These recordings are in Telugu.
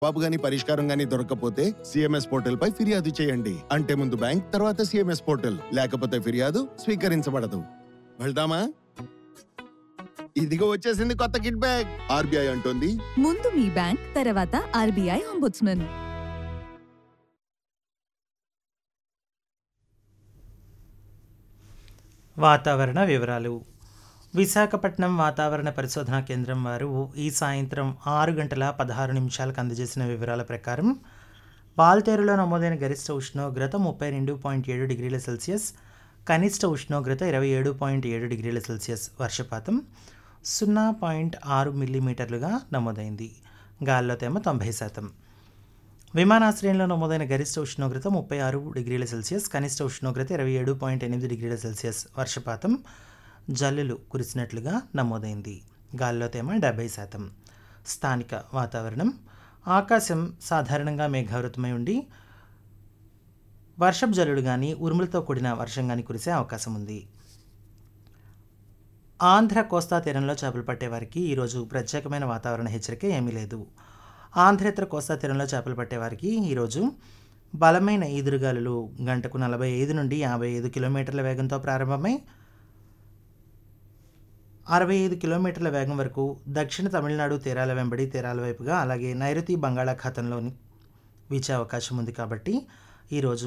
బాబు గాని పరిష్కారం గాని దొరకకపోతే సిఎంఎస్ పోర్టల్ పై ఫిర్యాదు చేయండి అంటే ముందు బ్యాంక్ తర్వాత సిఎంఎస్ పోర్టల్ లేకపోతే ఫిర్యాదు స్వీకరించబడదు వెళ్దామా ఇదిగో వచ్చేసింది కొత్త కిట్ బ్యాగ్ ఆర్బీఐ అంటోంది ముందు మీ బ్యాంక్ తర్వాత ఆర్బీఐ అంబుడ్స్మన్ వాతావరణ వివరాలు విశాఖపట్నం వాతావరణ పరిశోధనా కేంద్రం వారు ఈ సాయంత్రం ఆరు గంటల పదహారు నిమిషాలకు అందజేసిన వివరాల ప్రకారం పాల్తేరులో నమోదైన గరిష్ట ఉష్ణోగ్రత ముప్పై రెండు పాయింట్ ఏడు డిగ్రీల సెల్సియస్ కనిష్ట ఉష్ణోగ్రత ఇరవై ఏడు పాయింట్ ఏడు డిగ్రీల సెల్సియస్ వర్షపాతం సున్నా పాయింట్ ఆరు మిల్లీమీటర్లుగా నమోదైంది గాల్లో తేమ తొంభై శాతం విమానాశ్రయంలో నమోదైన గరిష్ట ఉష్ణోగ్రత ముప్పై ఆరు డిగ్రీల సెల్సియస్ కనిష్ట ఉష్ణోగ్రత ఇరవై ఏడు పాయింట్ ఎనిమిది డిగ్రీల సెల్సియస్ వర్షపాతం జల్లులు కురిసినట్లుగా నమోదైంది గాల్లో తేమ డెబ్బై శాతం స్థానిక వాతావరణం ఆకాశం సాధారణంగా మేఘావృతమై ఉండి వర్షపు జల్లుడు కానీ ఉరుములతో కూడిన వర్షం కానీ కురిసే అవకాశం ఉంది ఆంధ్ర కోస్తా తీరంలో చేపలు పట్టేవారికి ఈరోజు ప్రత్యేకమైన వాతావరణ హెచ్చరిక ఏమీ లేదు ఆంధ్రేతర కోస్తా తీరంలో చేపలు పట్టేవారికి ఈరోజు బలమైన ఈదురుగాలులు గంటకు నలభై ఐదు నుండి యాభై ఐదు కిలోమీటర్ల వేగంతో ప్రారంభమై అరవై ఐదు కిలోమీటర్ల వేగం వరకు దక్షిణ తమిళనాడు తీరాల వెంబడి తీరాల వైపుగా అలాగే నైరుతి బంగాళాఖాతంలోని వీచే అవకాశం ఉంది కాబట్టి ఈరోజు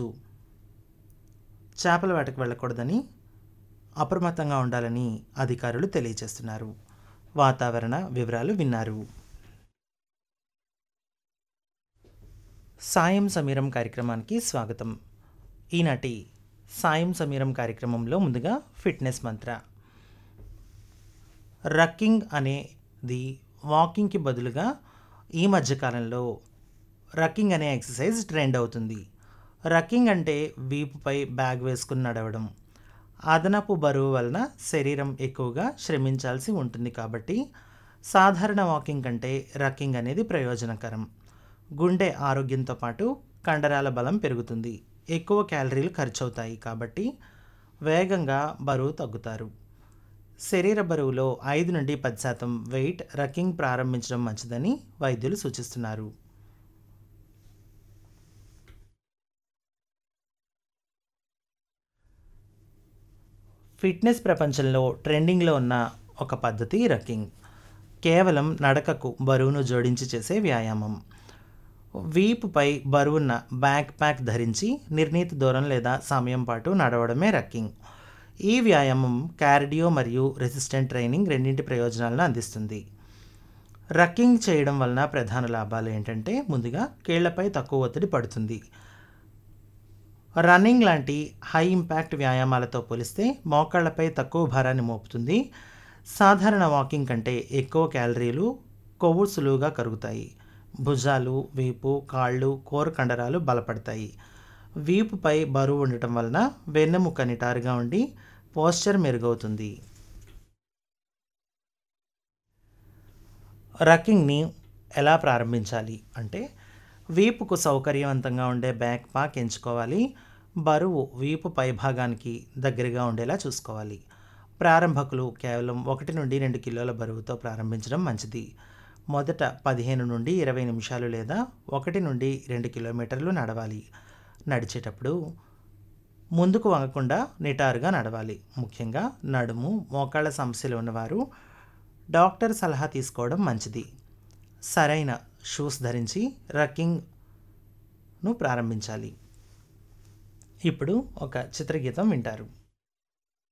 చేపల వేటకు వెళ్ళకూడదని అప్రమత్తంగా ఉండాలని అధికారులు తెలియజేస్తున్నారు వాతావరణ వివరాలు విన్నారు సాయం సమీరం కార్యక్రమానికి స్వాగతం ఈనాటి సాయం సమీరం కార్యక్రమంలో ముందుగా ఫిట్నెస్ మంత్ర రక్కింగ్ అనేది వాకింగ్కి బదులుగా ఈ మధ్యకాలంలో రక్కింగ్ అనే ఎక్సర్సైజ్ ట్రెండ్ అవుతుంది రక్కింగ్ అంటే వీపుపై బ్యాగ్ వేసుకుని నడవడం అదనపు బరువు వలన శరీరం ఎక్కువగా శ్రమించాల్సి ఉంటుంది కాబట్టి సాధారణ వాకింగ్ కంటే రక్కింగ్ అనేది ప్రయోజనకరం గుండె ఆరోగ్యంతో పాటు కండరాల బలం పెరుగుతుంది ఎక్కువ క్యాలరీలు ఖర్చు అవుతాయి కాబట్టి వేగంగా బరువు తగ్గుతారు శరీర బరువులో ఐదు నుండి పది శాతం వెయిట్ రక్కింగ్ ప్రారంభించడం మంచిదని వైద్యులు సూచిస్తున్నారు ఫిట్నెస్ ప్రపంచంలో ట్రెండింగ్లో ఉన్న ఒక పద్ధతి రక్కింగ్ కేవలం నడకకు బరువును జోడించి చేసే వ్యాయామం వీపుపై బరువున్న బ్యాక్ ప్యాక్ ధరించి నిర్ణీత దూరం లేదా సమయం పాటు నడవడమే రక్కింగ్ ఈ వ్యాయామం కార్డియో మరియు రెసిస్టెంట్ ట్రైనింగ్ రెండింటి ప్రయోజనాలను అందిస్తుంది రక్కింగ్ చేయడం వలన ప్రధాన లాభాలు ఏంటంటే ముందుగా కీళ్లపై తక్కువ ఒత్తిడి పడుతుంది రన్నింగ్ లాంటి హై ఇంపాక్ట్ వ్యాయామాలతో పోలిస్తే మోకాళ్లపై తక్కువ భారాన్ని మోపుతుంది సాధారణ వాకింగ్ కంటే ఎక్కువ క్యాలరీలు కొవ్వు సులువుగా కరుగుతాయి భుజాలు వీపు కాళ్ళు కోర్ కండరాలు బలపడతాయి వీపుపై బరువు ఉండటం వలన వెన్నెముక నిటారుగా ఉండి పోస్చర్ మెరుగవుతుంది రక్కింగ్ని ఎలా ప్రారంభించాలి అంటే వీపుకు సౌకర్యవంతంగా ఉండే బ్యాక్ పాక్ ఎంచుకోవాలి బరువు వీపు పైభాగానికి దగ్గరగా ఉండేలా చూసుకోవాలి ప్రారంభకులు కేవలం ఒకటి నుండి రెండు కిలోల బరువుతో ప్రారంభించడం మంచిది మొదట పదిహేను నుండి ఇరవై నిమిషాలు లేదా ఒకటి నుండి రెండు కిలోమీటర్లు నడవాలి నడిచేటప్పుడు ముందుకు వంగకుండా నిటారుగా నడవాలి ముఖ్యంగా నడుము మోకాళ్ళ సమస్యలు ఉన్నవారు డాక్టర్ సలహా తీసుకోవడం మంచిది సరైన షూస్ ధరించి రక్కింగ్ను ప్రారంభించాలి ఇప్పుడు ఒక చిత్రగీతం వింటారు